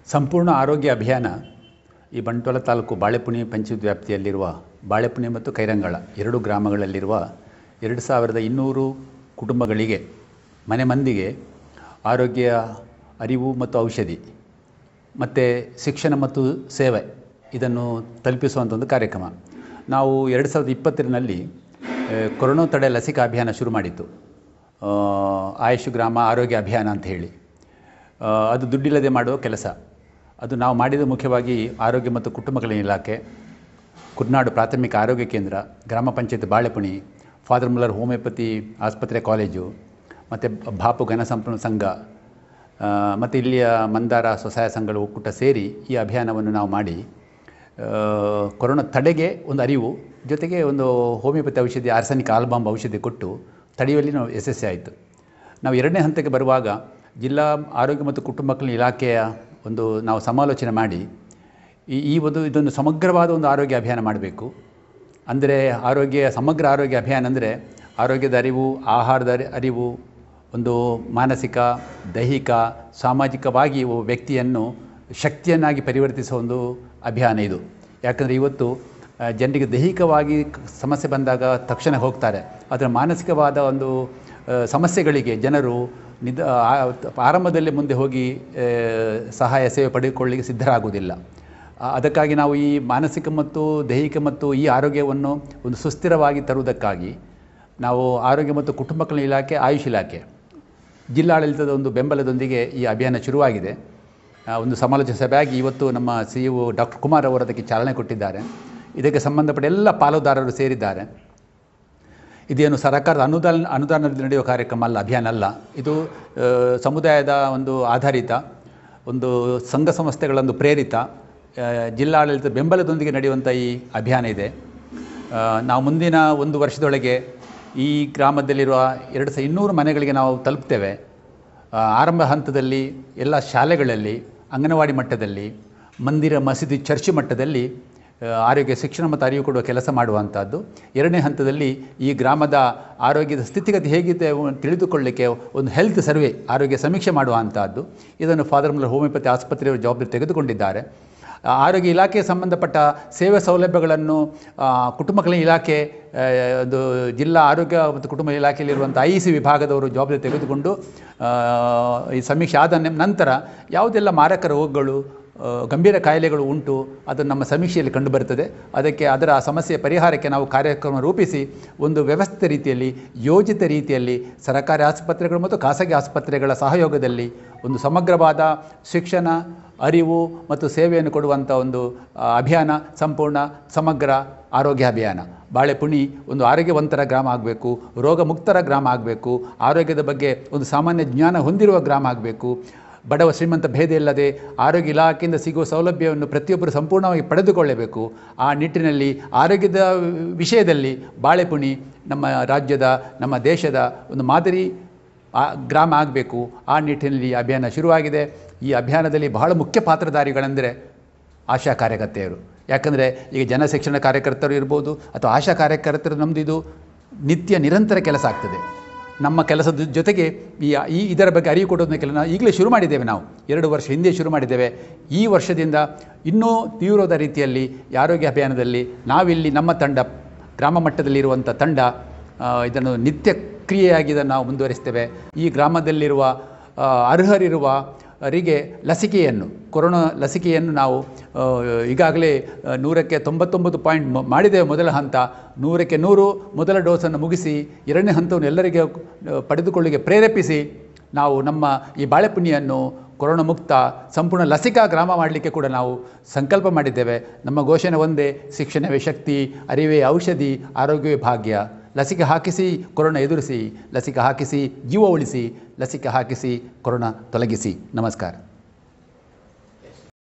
ಸಂಪೂರ್ಣ ಆರೋಗ್ಯ ಅಭಿಯಾನ ಈ ಬಂಟ್ವಾಳ ತಾಲೂಕು ಬಾಳೆಪುಣಿ ಪಂಚಾಯತ್ ವ್ಯಾಪ್ತಿಯಲ್ಲಿರುವ ಬಾಳೆಪುಣಿ ಮತ್ತು ಕೈರಂಗಳ ಎರಡು ಗ್ರಾಮಗಳಲ್ಲಿರುವ ಎರಡು ಸಾವಿರದ ಇನ್ನೂರು ಕುಟುಂಬಗಳಿಗೆ ಮನೆ ಮಂದಿಗೆ ಆರೋಗ್ಯ ಅರಿವು ಮತ್ತು ಔಷಧಿ ಮತ್ತು ಶಿಕ್ಷಣ ಮತ್ತು ಸೇವೆ ಇದನ್ನು ತಲುಪಿಸುವಂಥ ಒಂದು ಕಾರ್ಯಕ್ರಮ ನಾವು ಎರಡು ಸಾವಿರದ ಇಪ್ಪತ್ತರಲ್ಲಿ ಕೊರೋನಾ ತಡೆ ಲಸಿಕಾ ಅಭಿಯಾನ ಶುರು ಮಾಡಿತ್ತು ಆ, ಆಯುಷ್ ಗ್ರಾಮ ಆರೋಗ್ಯ ಅಭಿಯಾನ ಅಂತ ಹೇಳಿ ಆ, ಅದು ದುಡ್ಡಿಲ್ಲದೆ ಮಾಡುವ ಕೆಲಸ ಅದು ನಾವು ಮಾಡಿದ ಮುಖ್ಯವಾಗಿ ಆರೋಗ್ಯ ಮತ್ತು ಕುಟುಂಬ ಕಲ್ಯಾಣ ಇಲಾಖೆ ಕುರ್ನಾಡು ಪ್ರಾಥಮಿಕ ಆರೋಗ್ಯ ಕೇಂದ್ರ ಗ್ರಾಮ panchayat Balepuni Father Muller homeopathy ಆಸ್ಪತ್ರೆ ಕಾಲೇಜು ಮತ್ತು ಬಾಪು ಘನಸಂಪನ್ನ ಸಂಘ ಮತ್ತು ಇಲ್ಲಿಯ ಮಂದಾರ ಸ್ವಸಹಾಯ ಸಂಘಗಳ ಒಕ್ಕೂಟ ಸೇರಿ ಈ ಅಭಿಯಾನವನ್ನು ನಾವು ಮಾಡಿ ಆ, ಕೊರೋನಾ ತಡೆಗೆ ಒಂದು ಅರಿವು ಜೊತೆಗೆ ಒಂದು ಹೋಮಿಯೋಪತಿ ಔಷಧಿ ಆರ್ಸನಿಕ್ ಆಲ್ಬಾಂಬ್ ಔಷಧಿ ಕೊಟ್ಟು ತಡೆಯುವಲ್ಲಿ ನಾವು ಯಶಸ್ವಿ ಆಯಿತು ನಾವು ಎರಡನೇ ಹಂತಕ್ಕೆ ಬರುವಾಗ ಜಿಲ್ಲಾ ಆರೋಗ್ಯ ಮತ್ತು ಕುಟುಂಬ ಕಲ್ಯಾಣ ಇಲಾಖೆಯ ಒಂದು ನಾವು ಸಮಾಲೋಚನೆ ಮಾಡಿ ಈ ಈ ಒಂದು ಇದೊಂದು ಸಮಗ್ರವಾದ ಒಂದು ಆರೋಗ್ಯ ಅಭಿಯಾನ ಮಾಡಬೇಕು ಅಂದರೆ ಆರೋಗ್ಯ ಸಮಗ್ರ ಆರೋಗ್ಯ ಅಭಿಯಾನ ಅಂದರೆ ಆರೋಗ್ಯದ ಅರಿವು ಆಹಾರದ ಅರಿ- ಅರಿವು ಒಂದು ಮಾನಸಿಕ ದೈಹಿಕ ಸಾಮಾಜಿಕವಾಗಿ ಒಬ್ಬ ವ್ಯಕ್ತಿಯನ್ನು ಶಕ್ತಿಯನ್ನಾಗಿ ಪರಿವರ್ತಿಸುವ ಒಂದು ಅಭಿಯಾನ ಇದು ಯಾಕಂದರೆ ಇವತ್ತು ಆ, ಜನರಿಗೆ ದೈಹಿಕವಾಗಿ ಕ- ಸಮಸ್ಯೆ ಬಂದಾಗ ತಕ್ಷಣ ಹೋಗ್ತಾರೆ ಆದರೆ ಮಾನಸಿಕವಾದ ಒಂದು ಆ, ಸಮಸ್ಯೆಗಳಿಗೆ ಜನರು ನಿದ ಆ- ಆರಂಭದಲ್ಲೇ ಮುಂದೆ ಹೋಗಿ ಆ, ಸಹಾಯ ಸೇವೆ ಪಡೆದುಕೊಳ್ಳಲಿಕ್ಕೆ ಸಿದ್ಧರಾಗುವುದಿಲ್ಲ ಆ, ಅದಕ್ಕಾಗಿ ನಾವು ಈ ಮಾನಸಿಕ ಮತ್ತು ದೈಹಿಕ ಮತ್ತು ಈ ಆರೋಗ್ಯವನ್ನು ಒಂದು ಸುಸ್ಥಿರವಾಗಿ ತರುವುದಕ್ಕಾಗಿ ನಾವು ಆರೋಗ್ಯ ಮತ್ತು ಕುಟುಂಬ ಕಲ್ಯಾಣ ಇಲಾಖೆ ಆಯುಷ್ ಇಲಾಖೆ ಜಿಲ್ಲಾಡಳಿತದ ಒಂದು ಬೆಂಬಲದೊಂದಿಗೆ ಈ ಅಭಿಯಾನ ಶುರುವಾಗಿದೆ ಆ, ಒಂದು ಸಮಾಲೋಚನಾ ಸಭೆಯಾಗಿ ಇವತ್ತು ನಮ್ಮ ಸಿ ಇ ಡಾಕ್ಟರ್ ಕುಮಾರ್ ಅವರು ಅದಕ್ಕೆ ಚಾಲನೆ ಕೊಟ್ಟಿದ್ದಾರೆ ಇದಕ್ಕೆ ಸಂಬಂಧಪಟ್ಟ ಎಲ್ಲ ಪಾಲುದಾರರು ಸೇರಿದ್ದಾರೆ ಇದೇನು ಸರ್ಕಾರದ ಅನುದಾನ ಅನುದಾನದಲ್ಲಿ ನಡೆಯುವ ಕಾರ್ಯಕ್ರಮ ಅಲ್ಲ ಅಭಿಯಾನ ಅಲ್ಲ ಇದು ಆ, ಸಮುದಾಯದ ಒಂದು ಆಧಾರಿತ ಒಂದು ಸಂಘ ಸಂಸ್ಥೆಗಳೊಂದು ಪ್ರೇರಿತ ಆ, ಜಿಲ್ಲಾಡಳಿತ ಬೆಂಬಲದೊಂದಿಗೆ ನಡೆಯುವಂಥ ಈ ಅಭಿಯಾನ ಇದೆ ಆ, ನಾವು ಮುಂದಿನ ಒಂದು ವರ್ಷದೊಳಗೆ ಈ ಗ್ರಾಮದಲ್ಲಿರುವ ಎರಡು ಸಾವಿರ ಇನ್ನೂರು ಮನೆಗಳಿಗೆ ನಾವು ತಲುಪ್ತೇವೆ ಆ, ಆರಂಭ ಹಂತದಲ್ಲಿ ಎಲ್ಲ ಶಾಲೆಗಳಲ್ಲಿ ಅಂಗನವಾಡಿ ಮಟ್ಟದಲ್ಲಿ ಮಂದಿರ ಮಸೀದಿ ಚರ್ಚ್ ಮಟ್ಟದಲ್ಲಿ ಆ, ಆರೋಗ್ಯ ಶಿಕ್ಷಣ ಮತ್ತು ಅರಿವು ಕೊಡುವ ಕೆಲಸ ಮಾಡುವಂಥದ್ದು ಎರಡನೇ ಹಂತದಲ್ಲಿ ಈ ಗ್ರಾಮದ ಆರೋಗ್ಯದ ಸ್ಥಿತಿಗತಿ ಹೇಗಿದೆ ಅವು ತಿಳಿದುಕೊಳ್ಳಲಿಕ್ಕೆ ಒಂದು ಹೆಲ್ತ್ ಸರ್ವೆ ಆರೋಗ್ಯ ಸಮೀಕ್ಷೆ ಮಾಡುವಂಥದ್ದು ಇದನ್ನು ಫಾದರ್ ಮುಲ್ಲರ್ ಹೋಮಿಯೋಪತಿ ಆಸ್ಪತ್ರೆಯವರು ಜವಾಬ್ದಾರಿ ತೆಗೆದುಕೊಂಡಿದ್ದಾರೆ ಆ, ಆರೋಗ್ಯ ಇಲಾಖೆಗೆ ಸಂಬಂಧಪಟ್ಟ ಸೇವೆ ಸೌಲಭ್ಯಗಳನ್ನು ಆ, ಕುಟುಂಬ ಕಲ್ಯಾಣ ಇಲಾಖೆ ಆ, ಒಂದು ಜಿಲ್ಲಾ ಆರೋಗ್ಯ ಮತ್ತು ಕುಟುಂಬ ಇಲಾಖೆಯಲ್ಲಿರುವಂಥ ಐ ಸಿ ವಿಭಾಗದವರು ಜವಾಬ್ದಾರಿ ತೆಗೆದುಕೊಂಡು ಆ, ಈ ಸಮೀಕ್ಷೆ ಆದ ನೆ- ನಂತರ ಯಾವುದೆಲ್ಲ ಮಾರಕ ರೋಗಗಳು ಆ, ಗಂಭೀರ ಕಾಯಿಲೆಗಳು ಉಂಟು ಅದು ನಮ್ಮ ಸಮೀಕ್ಷೆಯಲ್ಲಿ ಕಂಡುಬರುತ್ತದೆ ಅದಕ್ಕೆ ಅದರ ಸಮಸ್ಯೆಯ ಪರಿಹಾರಕ್ಕೆ ನಾವು ಕಾರ್ಯಕ್ರಮ ರೂಪಿಸಿ ಒಂದು ವ್ಯವಸ್ಥಿತ ರೀತಿಯಲ್ಲಿ ಯೋಜಿತ ರೀತಿಯಲ್ಲಿ ಸರ್ಕಾರಿ ಆಸ್ಪತ್ರೆಗಳು ಮತ್ತು ಖಾಸಗಿ ಆಸ್ಪತ್ರೆಗಳ ಸಹಯೋಗದಲ್ಲಿ ಒಂದು ಸಮಗ್ರವಾದ ಶಿಕ್ಷಣ ಅರಿವು ಮತ್ತು ಸೇವೆಯನ್ನು ಕೊಡುವಂಥ ಒಂದು ಆ, ಅಭಿಯಾನ ಸಂಪೂರ್ಣ ಸಮಗ್ರ ಆರೋಗ್ಯ ಅಭಿಯಾನ ಬಾಳೆಪುಣಿ ಒಂದು ಆರೋಗ್ಯವಂತರ ಗ್ರಾಮ ಆಗಬೇಕು ರೋಗ ಮುಕ್ತರ ಗ್ರಾಮ ಆಗಬೇಕು ಆರೋಗ್ಯದ ಬಗ್ಗೆ ಒಂದು ಸಾಮಾನ್ಯ ಜ್ಞಾನ ಹೊಂದಿರುವ ಗ್ರಾಮ ಆಗಬೇಕು ಬಡವ ಶ್ರೀಮಂತ ಭೇದ ಇಲ್ಲದೆ ಆರೋಗ್ಯ ಇಲಾಖೆಯಿಂದ ಸಿಗುವ ಸೌಲಭ್ಯವನ್ನು ಪ್ರತಿಯೊಬ್ಬರು ಸಂಪೂರ್ಣವಾಗಿ ಪಡೆದುಕೊಳ್ಳಬೇಕು ಆ ನಿಟ್ಟಿನಲ್ಲಿ ಆರೋಗ್ಯದ ವಿಷಯದಲ್ಲಿ ಬಾಳೆಪುಣಿ ನಮ್ಮ ರಾಜ್ಯದ ನಮ್ಮ ದೇಶದ ಒಂದು ಮಾದರಿ ಆ ಗ್ರಾಮ ಆಗಬೇಕು ಆ ನಿಟ್ಟಿನಲ್ಲಿ ಈ ಅಭಿಯಾನ ಶುರುವಾಗಿದೆ ಈ ಅಭಿಯಾನದಲ್ಲಿ ಬಹಳ ಮುಖ್ಯ ಪಾತ್ರಧಾರಿಗಳೆಂದರೆ ಆಶಾ ಕಾರ್ಯಕರ್ತೆಯರು ಯಾಕಂದರೆ ಈಗ ಜನಶಿಕ್ಷಣ ಕಾರ್ಯಕರ್ತರು ಇರ್ಬೋದು ಅಥವಾ ಆಶಾ ಕಾರ್ಯಕರ್ತರು ನಮ್ಮದು ಇದು ನಿತ್ಯ ನಿರಂತರ ಕೆಲಸ ಆಗ್ತದೆ ನಮ್ಮ ಕೆಲಸದ ಜೊತೆಗೆ ಈ ಈ ಇದರ ಬಗ್ಗೆ ಅರಿವು ಕೊಡೋದನ್ನ ಕೆಲ ನಾವು ಈಗಲೇ ಶುರು ಮಾಡಿದ್ದೇವೆ ನಾವು ಎರಡು ವರ್ಷ ಹಿಂದೆ ಶುರು ಮಾಡಿದ್ದೇವೆ ಈ ವರ್ಷದಿಂದ ಇನ್ನೂ ತೀವ್ರವಾದ ರೀತಿಯಲ್ಲಿ ಈ ಆರೋಗ್ಯ ಅಭಿಯಾನದಲ್ಲಿ ನಾವಿಲ್ಲಿ ನಮ್ಮ ತಂಡ ಗ್ರಾಮ ಮಟ್ಟದಲ್ಲಿರುವಂಥ ತಂಡ ಆ, ಇದನ್ನು ನಿತ್ಯ ಕ್ರಿಯೆಯಾಗಿ ಇದನ್ನು ನಾವು ಮುಂದುವರಿಸ್ತೇವೆ ಈ ಗ್ರಾಮದಲ್ಲಿರುವ ಆ, ಅರ್ಹರಿರುವ ರಿಗೆ ಲಸಿಕೆಯನ್ನು ಕೊರೋನಾ ಲಸಿಕೆಯನ್ನು ನಾವು ಆ, ಈಗಾಗಲೇ ಆ, ನೂರಕ್ಕೆ ತೊಂಬತ್ತೊಂಬತ್ತು ಪಾಯಿಂಟ್ ಮ- ಮಾಡಿದ್ದೇವೆ ಮೊದಲ ಹಂತ ನೂರಕ್ಕೆ ನೂರು ಮೊದಲ ಡೋಸನ್ನು ಮುಗಿಸಿ ಎರಡನೇ ಹಂತವನ್ನು ಎಲ್ಲರಿಗೆ ಆ, ಪಡೆದುಕೊಳ್ಳಿಕ್ಕೆ ಪ್ರೇರೇಪಿಸಿ ನಾವು ನಮ್ಮ ಈ ಬಾಳೆಪುಣಿಯನ್ನು ಕೊರೋನಾ ಮುಕ್ತ ಸಂಪೂರ್ಣ ಲಸಿಕಾ ಗ್ರಾಮ ಮಾಡಲಿಕ್ಕೆ ಕೂಡ ನಾವು ಸಂಕಲ್ಪ ಮಾಡಿದ್ದೇವೆ ನಮ್ಮ ಘೋಷಣೆ ಒಂದೇ ಶಿಕ್ಷಣವೇ ಶಕ್ತಿ ಅರಿವೇ ಔಷಧಿ ಆರೋಗ್ಯವೇ ಭಾಗ್ಯ ಲಸಿಕೆ ಹಾಕಿಸಿ ಕೊರೋನಾ ಎದುರಿಸಿ ಲಸಿಕೆ ಹಾಕಿಸಿ ಜೀವ ಉಳಿಸಿ ಲಸಿಕೆ ಹಾಕಿಸಿ ಕೊರೋನಾ ತೊಲಗಿಸಿ ನಮಸ್ಕಾರ